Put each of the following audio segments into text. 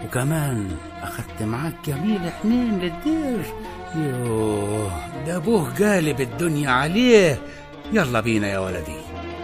وكمان أخدت معاك جميل حنين للدير يوه ده أبوه قالب الدنيا عليه يلا بينا يا ولدي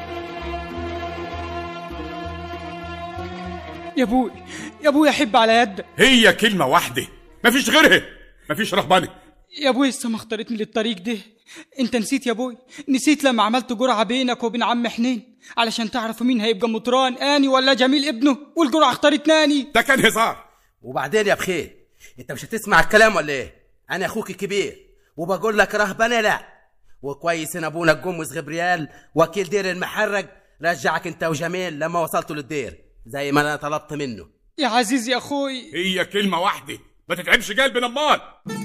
يا ابوي يا ابوي احب على يدك هي كلمة واحدة مفيش غيرها مفيش رهبنة يا ابوي السما اختارتني للطريق ده انت نسيت يا ابوي نسيت لما عملت جرعه بينك وبين عم حنين علشان تعرفوا مين هيبقى مطران اني ولا جميل ابنه والجرعه اختارتني اني ده كان هزار وبعدين يا بخير انت مش هتسمع الكلام ولا ايه انا اخوك الكبير وبقول لك رهبنه لا وكويس ان ابونا الجمز غبريال وكيل دير المحرج رجعك انت وجميل لما وصلتوا للدير زي ما انا طلبت منه يا عزيز يا اخوي هي كلمة واحدة ما تتعبش قلب نمال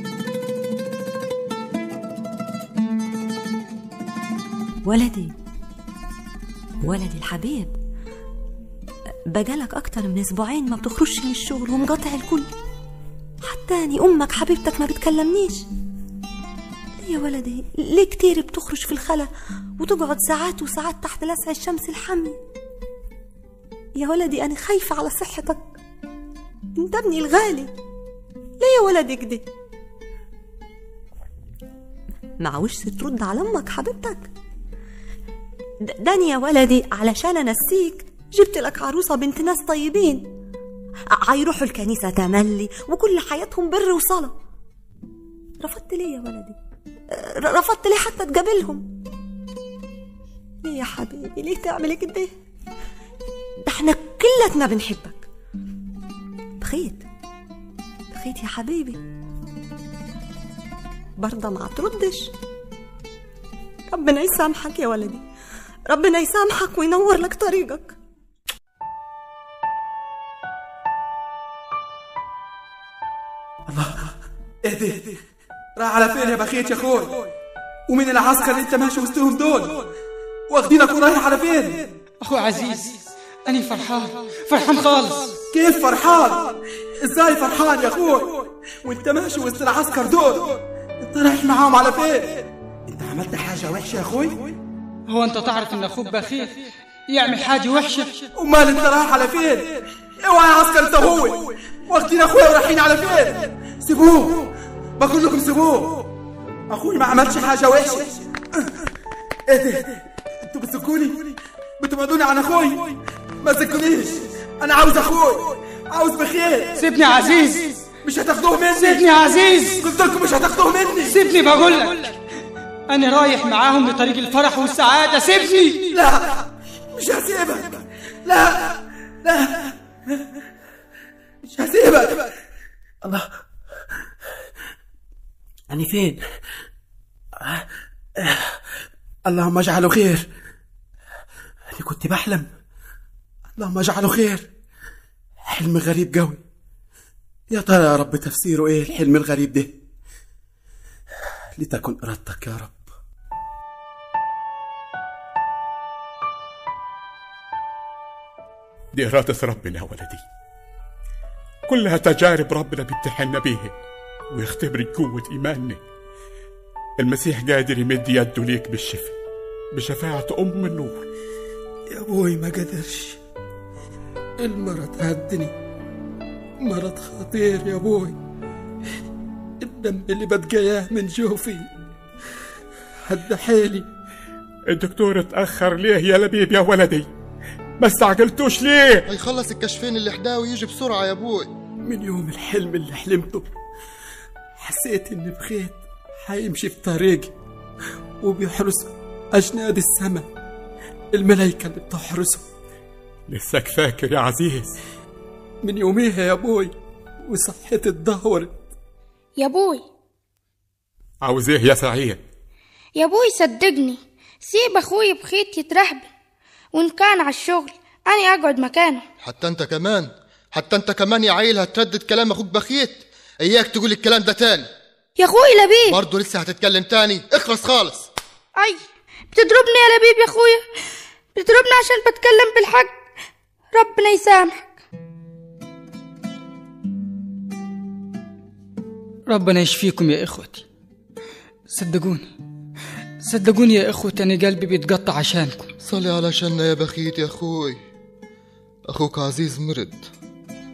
ولدي ولدي الحبيب بقالك أكتر من أسبوعين ما بتخرجش من الشغل ومقاطع الكل حتى أني أمك حبيبتك ما بتكلمنيش ليه يا ولدي ليه كتير بتخرج في الخلا وتقعد ساعات وساعات تحت لسع الشمس الحامية يا ولدي أنا خايفة على صحتك انت ابني الغالي ليه يا ولدي كده معوش ترد على امك حبيبتك د- داني يا ولدي علشان انسيك جبت لك عروسه بنت ناس طيبين ع- هيروحوا الكنيسه تملي وكل حياتهم بر وصلاه رفضت ليه يا ولدي ر- رفضت ليه حتى تقابلهم ليه يا حبيبي ليه تعمل كده ده احنا كلتنا بنحبك بخيت بخيت يا حبيبي برضه ما تردش ربنا يسامحك يا ولدي ربنا يسامحك وينور لك طريقك ايه ده راح على فين يا بخيت يا اخوي ومين العسكر اللي انت ماشي وسطهم دول واخدينك ورايح على فين اخو عزيز انا فرحان فرحان خالص كيف فرحان ازاي فرحان يا اخوي وانت ماشي وسط العسكر دول انت رايح معاهم على فين انت عملت حاجه وحشه يا اخوي هو انت تعرف ان اخوك بخيل يعمل حاجه وحشه امال انت رايح على فين اوعى يا عسكر انت هو واخدين اخويا ورايحين على فين سيبوه بقول لكم سيبوه اخوي ما عملش حاجه وحشه ايه ده انتوا بتسكوني بتبعدوني عن اخوي ما تسكونيش انا عاوز اخوي عاوز بخير سيبني يا عزيز مش هتاخدوه مني سيبني يا عزيز قلت لكم مش هتاخدوه مني سيبني بقول لك انا رايح معاهم لطريق الفرح والسعاده سيبني لا مش هسيبك لا لا مش هسيبك الله أنا فين اللهم اجعله خير أنا كنت بحلم اللهم اجعله خير حلم غريب قوي يا ترى يا رب تفسيره ايه الحلم الغريب ده لتكن ارادتك يا رب دي إرادة ربنا يا ولدي كلها تجارب ربنا بيمتحنا بيها ويختبر قوة إيماننا المسيح قادر يمد يده ليك بالشفاء بشفاعة أم النور يا ابوي ما قدرش المرض هدني مرض خطير يا ابوي الدم اللي بتجياه من جوفي هد حيلي الدكتور اتأخر ليه يا لبيب يا ولدي ما استعجلتوش ليه هيخلص الكشفين اللي حداه ويجي بسرعة يا ابوي من يوم الحلم اللي حلمته حسيت اني بخيت حيمشي في طريقي وبيحرس أجناد السماء الملايكة اللي بتحرسه لسك فاكر يا عزيز من يوميها يا ابوي وصحتي اتدهورت يا بوي عاوز ايه يا سعيد يا بوي صدقني سيب اخوي بخيت يترهبن وان كان على الشغل انا اقعد مكانه حتى انت كمان حتى انت كمان يا عيل هتردد كلام اخوك بخيت اياك تقول الكلام ده تاني يا اخوي لبيب برضه لسه هتتكلم تاني اخلص خالص اي بتضربني يا لبيب يا اخويا بتضربني عشان بتكلم بالحق ربنا يسامحك ربنا يشفيكم يا اخوتي صدقوني صدقوني يا اخوتي انا قلبي بيتقطع عشانكم صلي علشاننا يا بخيت يا اخوي اخوك عزيز مرض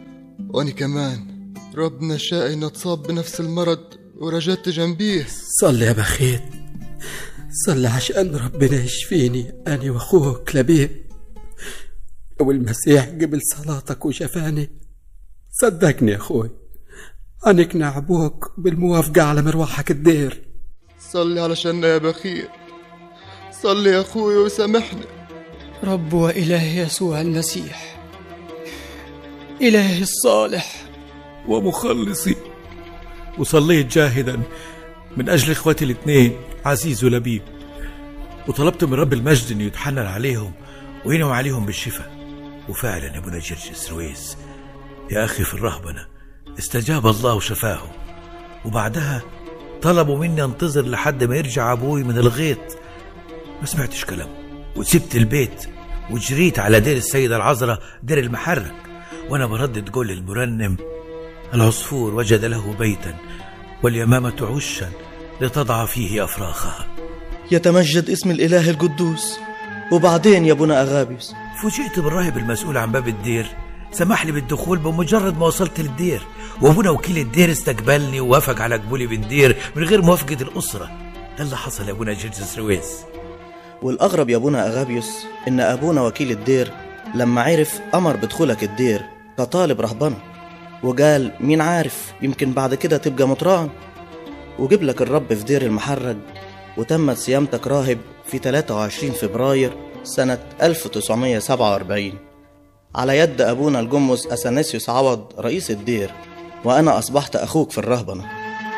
وأنا كمان ربنا شاء إن أتصاب بنفس المرض ورجعت جنبيه صلي يا بخيت صلي عشان ربنا يشفيني أنا وأخوك لبيب والمسيح قبل صلاتك وشفاني صدقني يا أخوي أنقنع أبوك بالموافقة على مروحك الدير صلي علشاننا يا بخير صلي يا أخوي وسامحني رب وإله يسوع المسيح إلهي الصالح ومخلصي وصليت جاهدا من أجل إخوتي الاثنين عزيز ولبيب وطلبت من رب المجد أن يتحنن عليهم وينعم عليهم بالشفاء وفعلا يا ابونا جرجس رويس يا أخي في الرهبنة استجاب الله وشفاهم وبعدها طلبوا مني انتظر لحد ما يرجع أبوي من الغيط ما سمعتش كلامه وسبت البيت وجريت على دير السيدة العذراء دير المحرك وأنا بردد قول المرنم العصفور وجد له بيتا واليمامة عشا لتضع فيه أفراخها يتمجد اسم الإله القدوس وبعدين يا ابونا أغابيوس فوجئت بالراهب المسؤول عن باب الدير سمح لي بالدخول بمجرد ما وصلت للدير وابونا وكيل الدير استقبلني ووافق على قبولي بالدير من غير موافقة الأسرة ده اللي حصل يا ابونا جيرجس رويس والأغرب يا ابونا أغابيوس إن أبونا وكيل الدير لما عرف أمر بدخولك الدير كطالب رهبنة وقال مين عارف يمكن بعد كده تبقى مطران وجيب لك الرب في دير المحرج وتمت صيامتك راهب في 23 فبراير سنة 1947 على يد أبونا الجمس أثناسيوس عوض رئيس الدير وأنا أصبحت أخوك في الرهبنة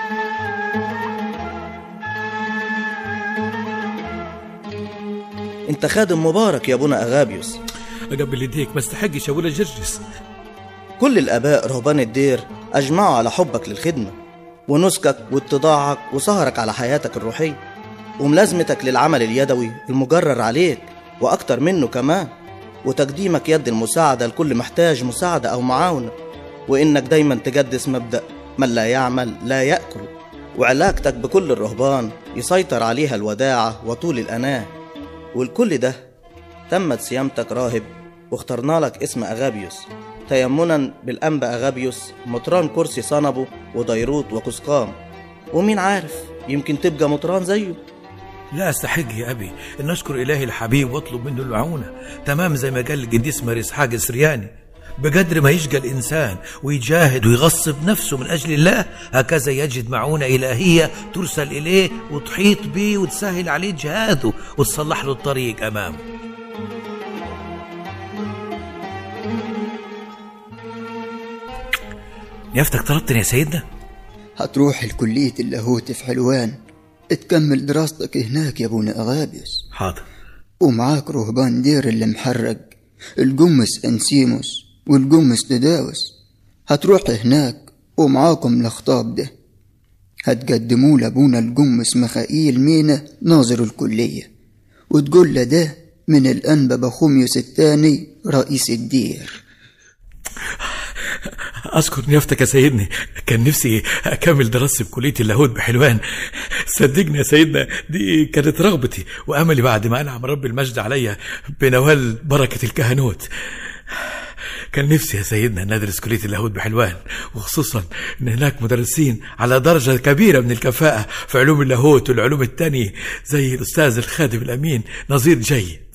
أنت خادم مبارك يا أبونا أغابيوس أقبل يديك ما استحقش يا ابونا جرجس كل الآباء رهبان الدير أجمعوا على حبك للخدمة ونسكك واتضاعك وسهرك على حياتك الروحية وملازمتك للعمل اليدوي المجرر عليك وأكتر منه كمان وتقديمك يد المساعدة لكل محتاج مساعدة أو معاونة وإنك دايما تجدس مبدأ من لا يعمل لا يأكل وعلاقتك بكل الرهبان يسيطر عليها الوداعة وطول الأناة والكل ده تمت صيامتك راهب واخترنا لك اسم أغابيوس تيمنا بالأنبا أغابيوس مطران كرسي صنبه وديروت وقسقام ومين عارف يمكن تبقى مطران زيه لا استحق يا أبي أن أشكر إلهي الحبيب وأطلب منه المعونة تمام زي ما قال القديس ماري إسحاق السرياني بقدر ما يشقى الإنسان ويجاهد ويغصب نفسه من أجل الله هكذا يجد معونة إلهية ترسل إليه وتحيط به وتسهل عليه جهاده وتصلح له الطريق أمامه نيافتك طلبتني يا سيدنا هتروح لكلية اللاهوت في حلوان تكمل دراستك هناك يا ابونا أغابيوس حاضر ومعاك رهبان دير اللي محرج الجمس أنسيموس والجمس تداوس هتروح هناك ومعاكم الأخطاب ده هتقدموا لأبونا الجمس مخائيل مينا ناظر الكلية وتقول له ده من الأنبا بخوميوس الثاني رئيس الدير أذكر نيافتك يا سيدني كان نفسي أكمل دراستي في كلية اللاهوت بحلوان صدقني يا سيدنا دي كانت رغبتي وأملي بعد ما أنعم رب المجد عليا بنوال بركة الكهنوت كان نفسي يا سيدنا أن أدرس كلية اللاهوت بحلوان وخصوصا أن هناك مدرسين على درجة كبيرة من الكفاءة في علوم اللاهوت والعلوم التانية زي الأستاذ الخادم الأمين نظير جي